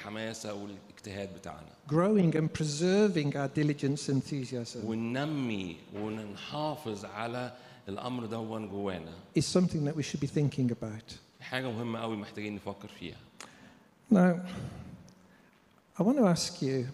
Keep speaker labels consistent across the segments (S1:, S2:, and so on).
S1: الحماسه والاجتهاد بتاعنا
S2: growing and preserving our diligence and enthusiasm
S1: وننمي ونحافظ على الامر دون جوانا
S2: is something that we should be thinking about.
S1: حاجه مهمه قوي محتاجين نفكر فيها
S2: Now, I want to ask you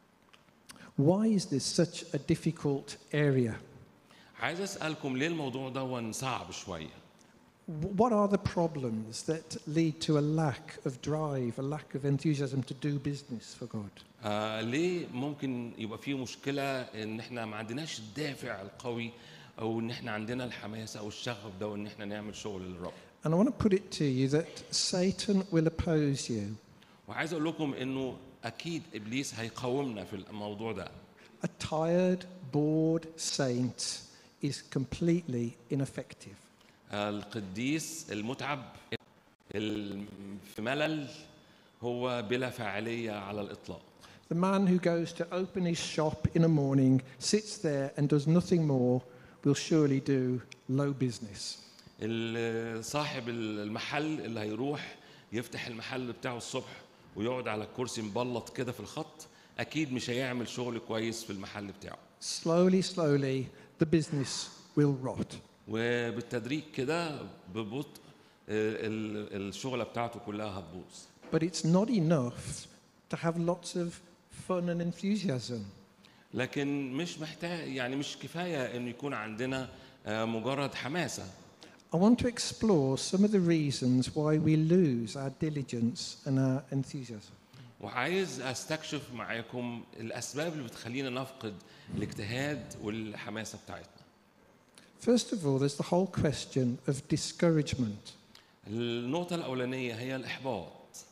S2: why is this such a difficult area?
S1: عايز اسالكم ليه الموضوع دون صعب شويه
S2: W- What are the problems that lead to a lack of drive, a lack of enthusiasm to do business for God?
S1: آه ليه ممكن يبقى في مشكله ان احنا ما عندناش الدافع القوي او ان احنا عندنا الحماس او الشغف ده وان احنا نعمل شغل للرب
S2: And I want to put it to you that Satan will oppose you.
S1: وعايز اقول لكم انه اكيد ابليس هيقاومنا في الموضوع ده
S2: A tired, bored saint is completely ineffective.
S1: القديس المتعب ال- في ملل هو بلا فاعليه على الاطلاق
S2: The man who goes to open his shop in the morning, sits there and does nothing more, will surely do low business.
S1: ال- صاحب المحل اللي هيروح يفتح المحل بتاعه الصبح ويقعد على الكرسي مبلط كده في الخط اكيد مش هيعمل شغل كويس في المحل بتاعه
S2: Slowly, slowly, the business will rot.
S1: وبالتدريج كده ببطء ال- ال- الشغله بتاعته كلها هتبوظ
S2: But it's not enough to have lots of fun and enthusiasm.
S1: لكن مش محتاج يعني مش كفايه انه يكون عندنا آه، مجرد حماسه
S2: I want to explore some of the reasons why we lose our diligence and our enthusiasm.
S1: وعايز استكشف معاكم الاسباب اللي بتخلينا نفقد الاجتهاد والحماسه بتاعتنا
S2: First of all, there's the whole question of discouragement.
S1: النقطه الاولانيه هي الاحباط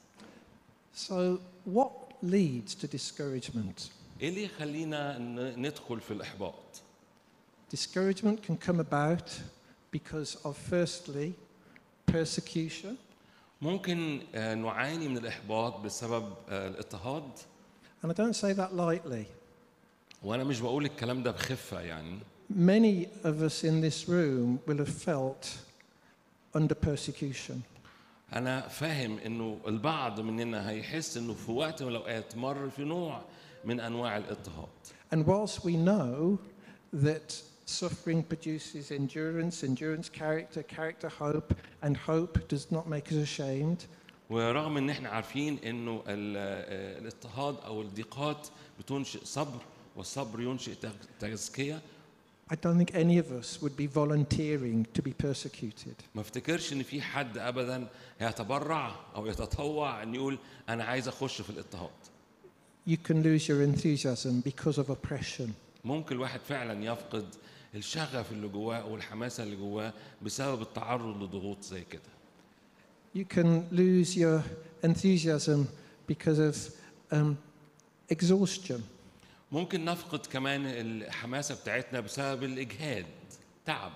S2: So, what leads to discouragement?
S1: ايه اللي يخلينا ن- ندخل في الاحباط
S2: Discouragement can come about because of, firstly, persecution,
S1: ممكن آه، نعاني من الاحباط بسبب آه، الاضطهاد
S2: and I don't say that lightly.
S1: وانا مش بقول الكلام ده بخفه يعني
S2: Many of us in this room will have felt under persecution.
S1: انا فاهم انه البعض مننا هيحس انه في وقت من الاوقات مر في نوع من انواع الاضطهاد
S2: And whilst we know that suffering produces endurance, endurance, character, character, hope, and hope does not make us ashamed,
S1: ورغم ان احنا عارفين انه ال- آه، الاضطهاد او الضيقات بتنشئ صبر والصبر ينشئ تغ- تزكيه
S2: I don't think any of us would be volunteering to be persecuted.
S1: ما افتكرش ان في حد ابدا هيتبرع او يتطوع ان يقول انا عايز اخش في الاضطهاد
S2: You can lose your enthusiasm because of oppression.
S1: ممكن الواحد فعلا يفقد الشغف اللي جواه والحماسه اللي جواه بسبب التعرض لضغوط زي كده
S2: You can lose your enthusiasm because of um, exhaustion.
S1: ممكن نفقد كمان الحماسه بتاعتنا بسبب الاجهاد تعب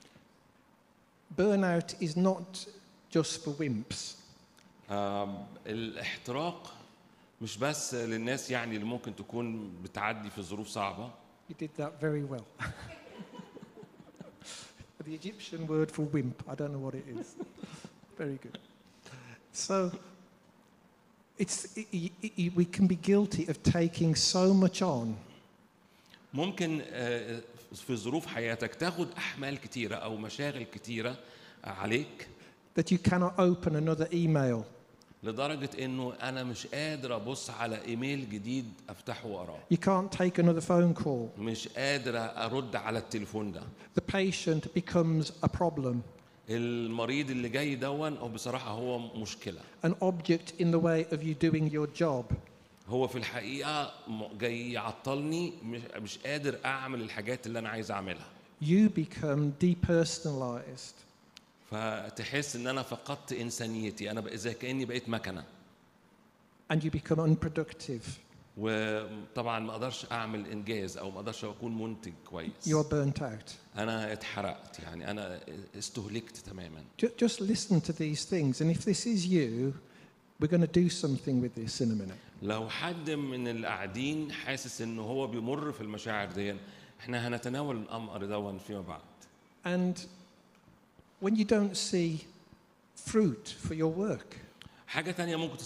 S2: Burnout is not just for wimps.
S1: آم، الاحتراق مش بس للناس يعني اللي ممكن تكون بتعدي في ظروف صعبه
S2: You did that very well. the Egyptian word for wimp, I don't know what it is. very good. So, it's, i i i we can be guilty of taking so much on
S1: ممكن آه، في ظروف حياتك تاخد احمال كتيره او مشاغل كتيره عليك
S2: that you cannot open another email,
S1: لدرجه انه انا مش قادر ابص على ايميل جديد افتحه واقراه
S2: you can't take another phone call.
S1: مش قادر ارد على التليفون ده
S2: The patient becomes a problem,
S1: المريض اللي جاي دون هو بصراحه هو مشكله
S2: an object in the way of you doing your job.
S1: هو في الحقيقه م- جاي يعطلني مش, مش قادر اعمل الحاجات اللي انا عايز اعملها
S2: You become depersonalized.
S1: فتحس ان انا فقدت انسانيتي انا بقى زي كاني بقيت مكنه
S2: and you become unproductive.
S1: وطبعا ما اقدرش اعمل انجاز او ما اقدرش اكون منتج كويس
S2: You're burnt out.
S1: انا اتحرقت يعني انا استهلكت تماما
S2: Ju- Just listen to these things, and if this is you, we're going to do something with this in a minute.
S1: لو حد من اللي قاعدين حاسس ان هو بيمر في المشاعر دي احنا هنتناول الامر دون فيما بعد
S2: And when you don't see fruit for your work,
S1: حاجه تانية ممكن